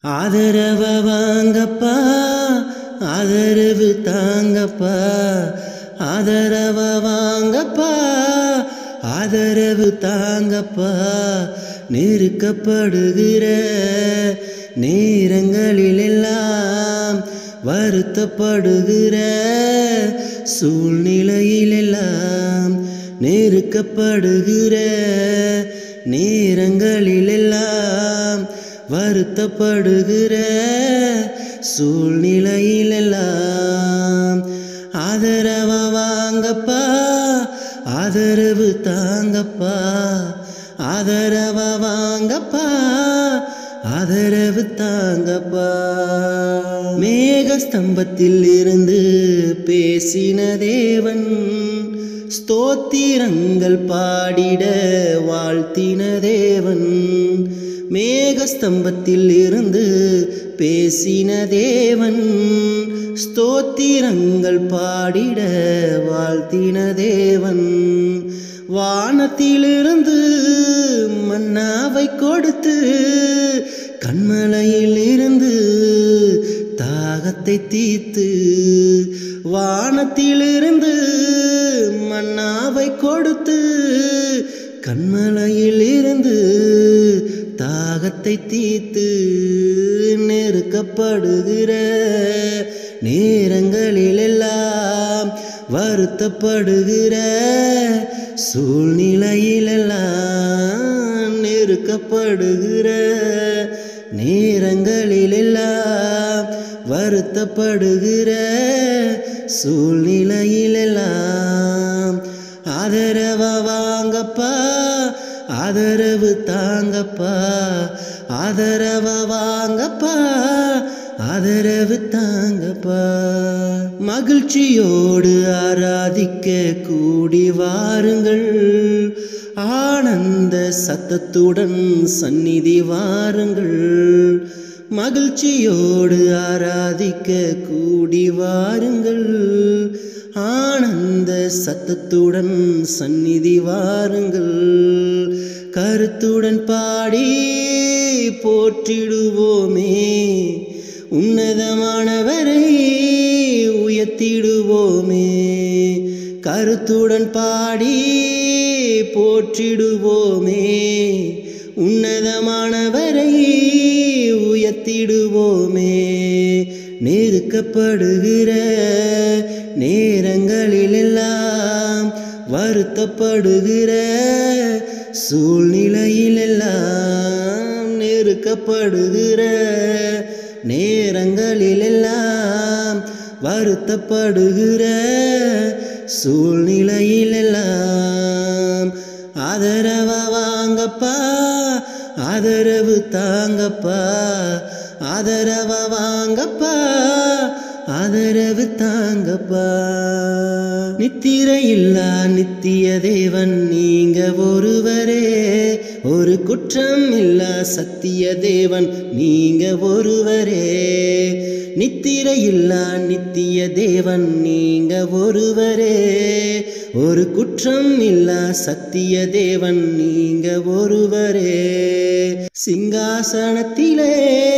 ஆதரவ வாங்கப்பா ஆதரவு தாங்கப்பா ஆதரவ வாங்கப்பா ஆதரவு தாங்கப்பா நெருக்கப்படுகிற நேரங்களிலெல்லாம் வருத்தப்படுகிற சூழ்நிலையிலெல்லாம் நெருக்கப்படுகிற நேரங்களிலெல்லாம் வருத்தப்படுகிற சூழ்நிலையிலெல்லாம் ஆதரவ வாங்கப்பா ஆதரவு தாங்கப்பா ஆதரவ வாங்கப்பா ஆதரவு தாங்கப்பா மேக ஸ்தம்பத்தில் இருந்து பேசின தேவன் ஸ்தோத்திரங்கள் பாடிட வாழ்த்தின தேவன் மேகஸ்தம்பத்தில் இருந்து பேசின தேவன் ஸ்தோத்திரங்கள் பாடிட வாழ்த்தின தேவன் வானத்திலிருந்து மன்னாவை கொடுத்து கண்மலையில் இருந்து தாகத்தை தீர்த்து வானத்திலிருந்து மன்னாவை கொடுத்து கண்மலையில் இருந்து தாகத்தை தீர்த்து நெருக்கப்படுகிற நேரங்களிலெல்லாம் வருத்தப்படுகிற சூழ்நிலையிலெல்லாம் நெருக்கப்படுகிற நேரங்களிலெல்லாம் வருத்தப்படுகிற சூழ்நிலையிலெல்லாம் ஆதரவ வாங்கப்பா ஆதரவு தாங்கப்பா ஆதரவ வாங்கப்பா ஆதரவு தாங்கப்பா மகிழ்ச்சியோடு ஆராதிக்க கூடி வாருங்கள் ஆனந்த சத்தத்துடன் சந்நிதி வாருங்கள் மகிழ்ச்சியோடு ஆராதிக்க கூடி வாருங்கள் ஆனந்த சத்தத்துடன் சந்நிதி வாருங்கள் கருத்துடன் பாடி போற்றிடுவோமே உன்னதமானவரை உயர்த்திடுவோமே கருத்துடன் பாடி போற்றிடுவோமே உன்னதமானவரை உயர்த்திடுவோமே நெருக்கப்படுகிற நேரங்களிலெல்லாம் வருத்தப்படுகிற சூழ்நிலையிலெல்லாம் நெருக்கப்படுகிற நேரங்களிலெல்லாம் வருத்தப்படுகிற சூழ்நிலையிலெல்லாம் ஆதரவ வாங்கப்பா ஆதரவு தாங்கப்பா ஆதரவ வாங்கப்பா ஆதரவு தாங்கப்பா நித்திரையில்லா நித்திய தேவன் நீங்க ஒருவரே ஒரு குற்றம் இல்லா சத்திய தேவன் நீங்க ஒருவரே நித்திரையில்லா நித்திய தேவன் நீங்க ஒருவரே ஒரு குற்றம் இல்லா சத்திய தேவன் நீங்க ஒருவரே சிங்காசனத்திலே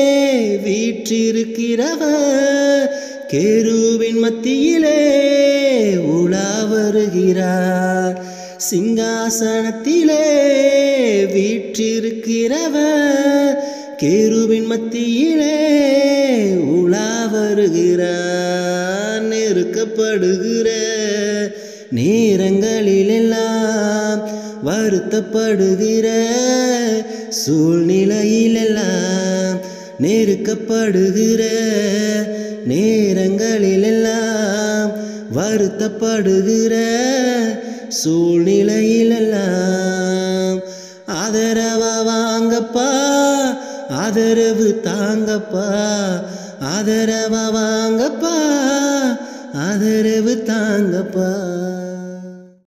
வீற்றிருக்கிறவர் கேருவின் மத்தியிலே உலா வருகிறார் சிங்காசனத்திலே வீற்றிருக்கிறவர் கேருவின் மத்தியிலே உலா வருகிறார் நெருக்கப்படுகிற நேரங்களிலெல்லாம் வருத்தப்படுகிற சூழ்நிலையிலெல்லாம் நெருக்கப்படுகிற நேரங்களிலெல்லாம் வருத்தப்படுகிற சூழ்நிலையிலெல்லாம் ஆதரவ வாங்கப்பா ஆதரவு தாங்கப்பா ஆதரவ வாங்கப்பா ஆதரவு தாங்கப்பா